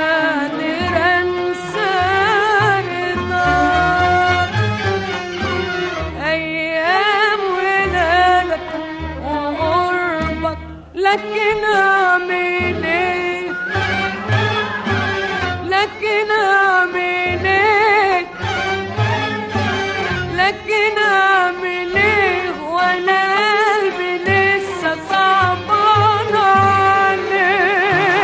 قادر انسى رضاك ايام ولادك وقربك لكن اعمل ايه لكن اعمل ايه لكن اعمل ايه وانا قلبي لسه صعبان عليه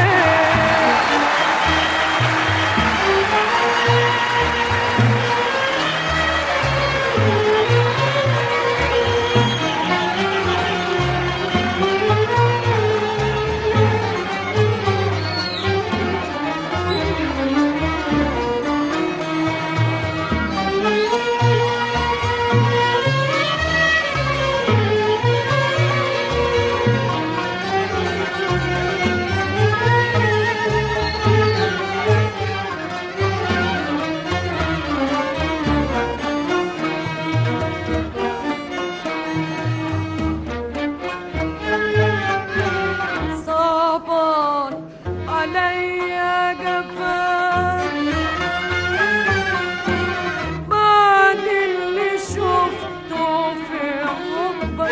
صعبان عليا جفاك بعد اللي شفته في حبك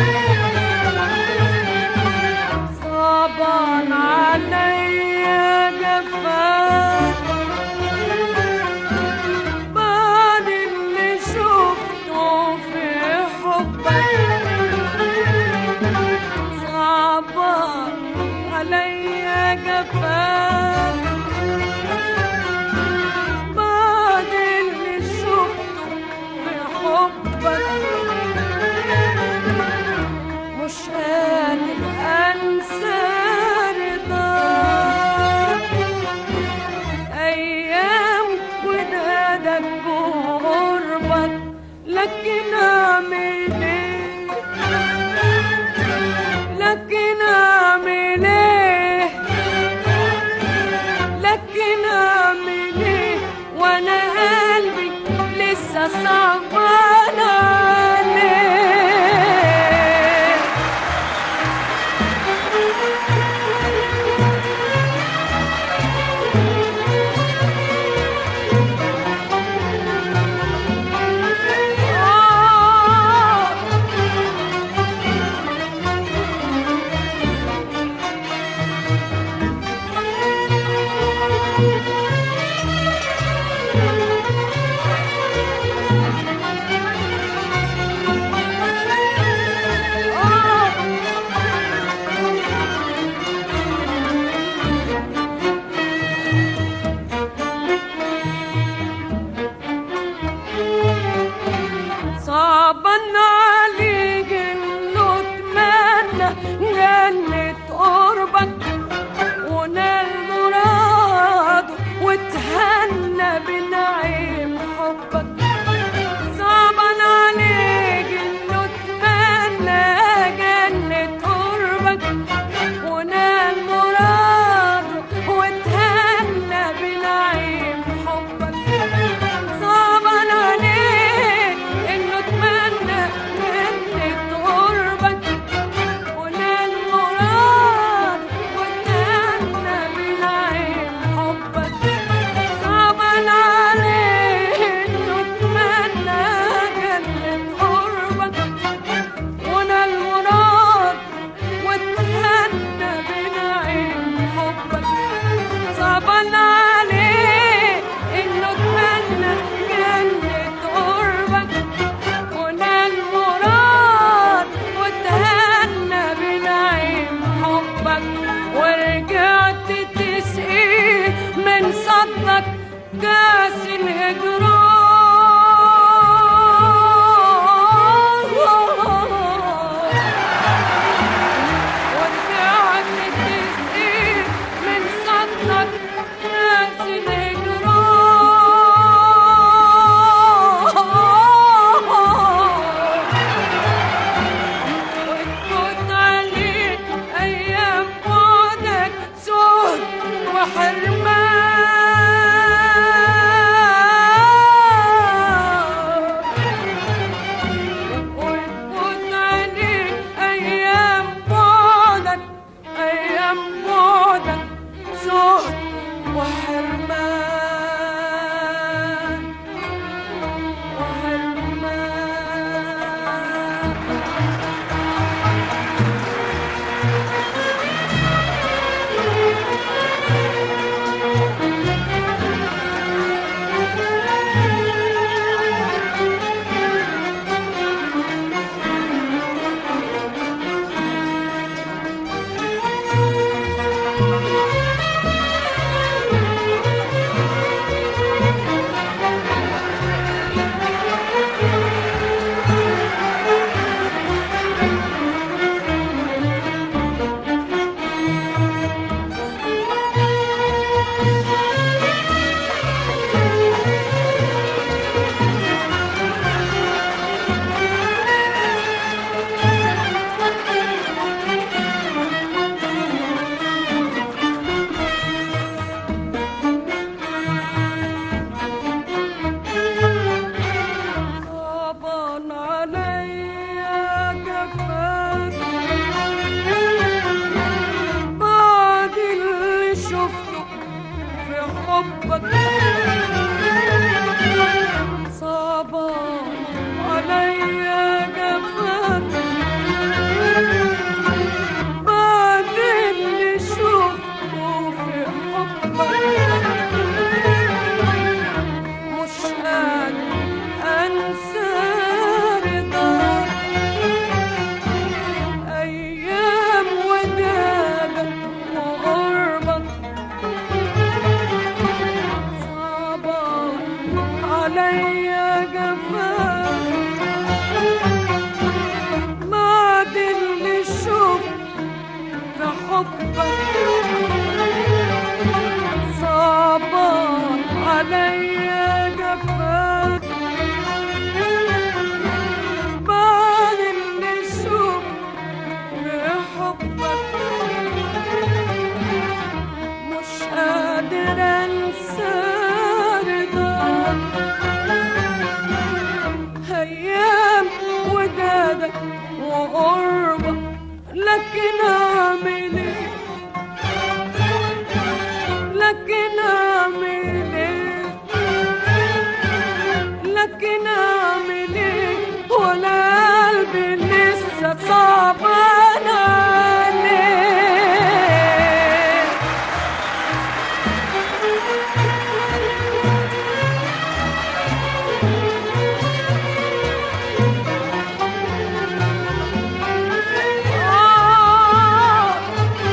صعبان عليا جفاك بعد اللي شفته في حبك صعبان عليا جفاك بعد اللي شفته في حبك مش قادر انسى رضاك ايام ودادك وقربك لكن اعمل ايه لكن اعمل ايه لكن اعمل ايه وانا قلبي لسه صعبان عليه آه صعبا عليك انه اتمنى جنة قربك ونال مراده وتهنى بنعيم حبك صعبا عليك انه اتمنى جنة قربك ونال مراده وتهنى بنعيم حبك صعبا عليك انه اتمنى جنة قربك ونال مراد وتهنى بنعيم حبك صعبا عليك انه اتمنى جنة قربك ونال مراد وتهنى بنعيم حبك صعبا عليه انه اتمنى جنة قربك ونال مراد وتهنى بنعيم حبك ورجعت تسقيه من صدك كاس الهجران ورجعت تسقيه من صدك كاس الهجران وتفوت عليك ايام بعدك سود وحرمان حبك صعبة عليا جفاك بعد اللي شفته في حبك مش قادر انسى رضاك ايام ودادك وقربك صعبة عليا جفاك بعد اللي شفت في حبك صعبان عليا جفاك بعد اللي شفت في حبك مش قادر انسى رضاك ايام ودادك وقربك لكن اعمل ايه لكن اعمل ايه لكن اعمل ايه وانا قلبي لسه صعبان عليه آه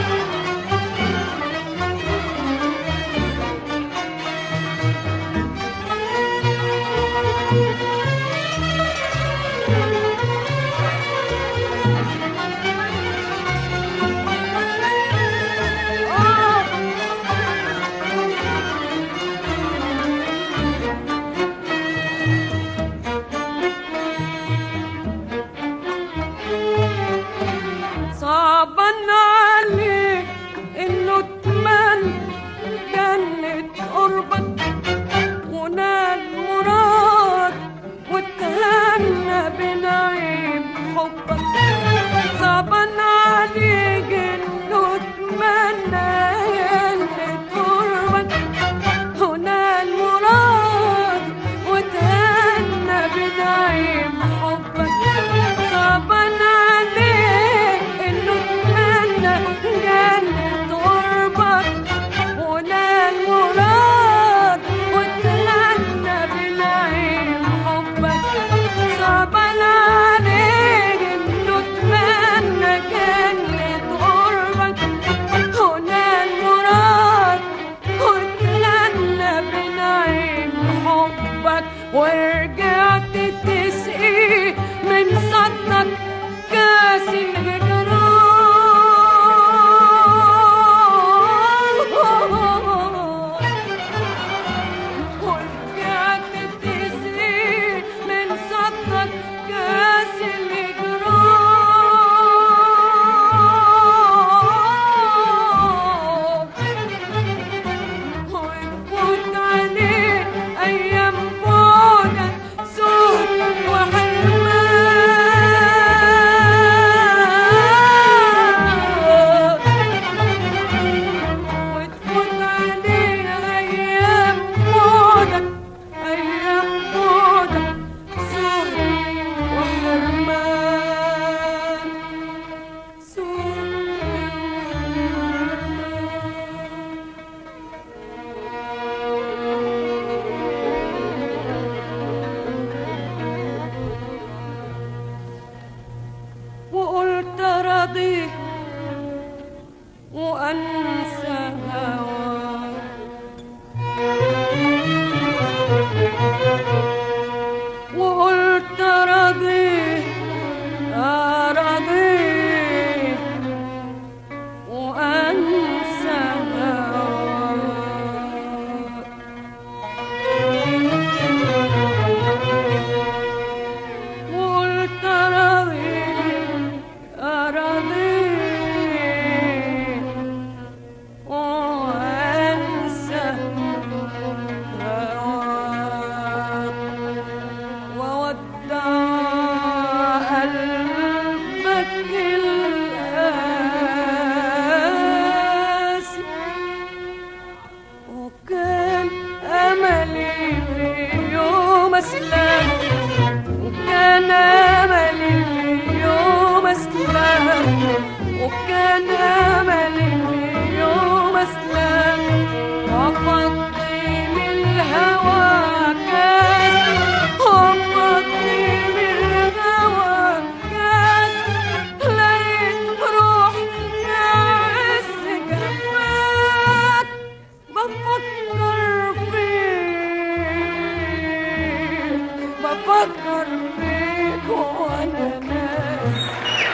صعبان عليك انه اتمنى جنة قربك ونال مراد واتهنى بنعيم حبك صعبان عليك انه اتمنى جنة قربك ونال مراد واتهنى بنعيم حبك صعبان عليك انه اتمنى جنة قربك ونال مراد واتهنى بنعيم حبك صعبان عليك انه اتمنى جنة قربك ونال مراد واتهنى بنعيم حبك ورجعت تسقي من صدك كاس الهجران ورجعت تسقي من صدك كاس الهجران وتفوت عليه ايام بعدك وكان املي في يوم اسلم وفضي من الهوى كاس وفضي من الهوى كاس لقيت روح يا عز جفاك بفكر فيك بفكر فيك وانا ناس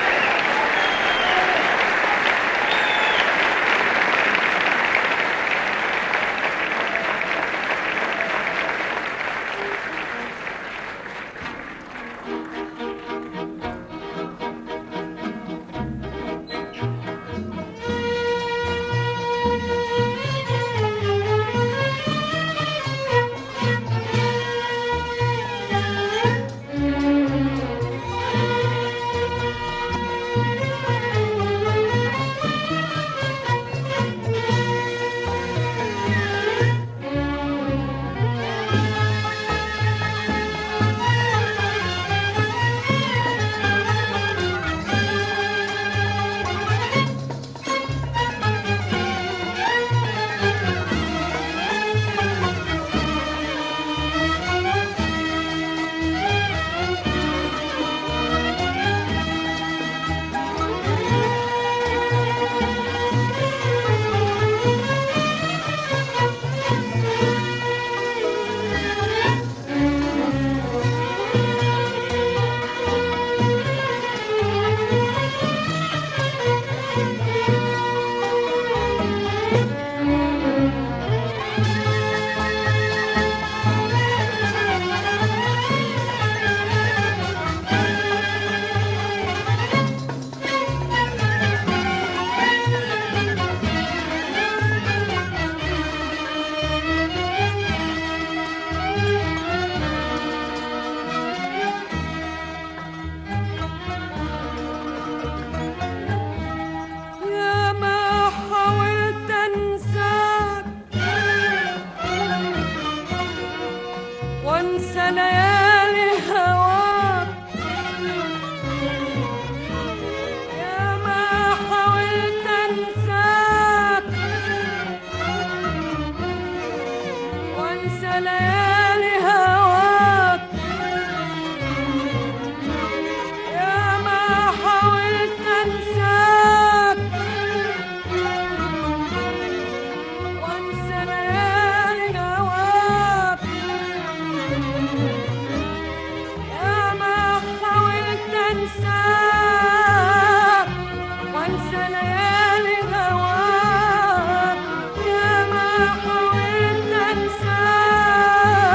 يا ما حاولت انساك وانسى ليالي هواك يا ما حاولت انساك وانسى ليالي هواك يا ما حاولت انساك وانسى ليالي هواك يا ما حاولت انساك وانسى ليالي هواك يا ما حاولت انساك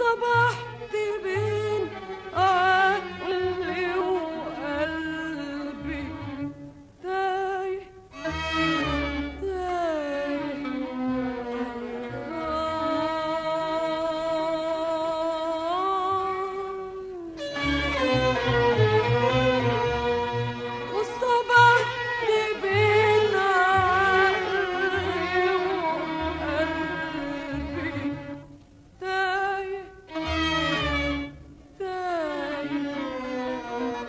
وصبحت بين عقلي وقلبي تايه تايه وصبحت بين عقلي وقلبي تايه تايه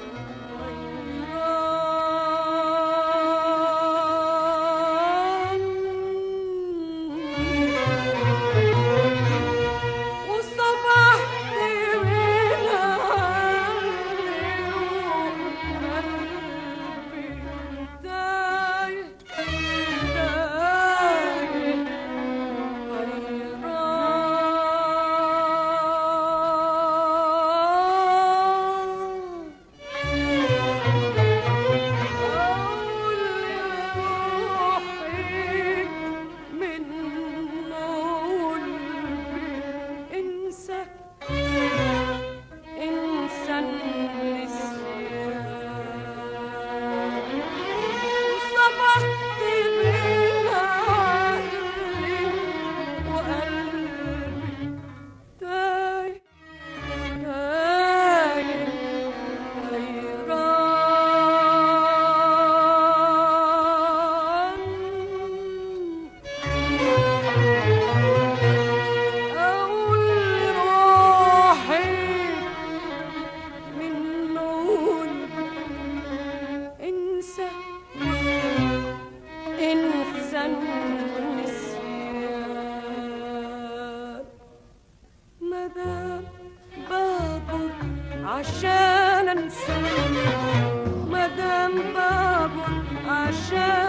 حيران وصبحت من عقلي وقلبي تايه تايه حيران أقول لروحي من قلبي انسى انسى النسيان وصبحت بين عقلي وقلبي تايه تايه حيران أقول لروحي من نور انسى انسى النسيان مدام بابر عشان انسى مدام بابر عشان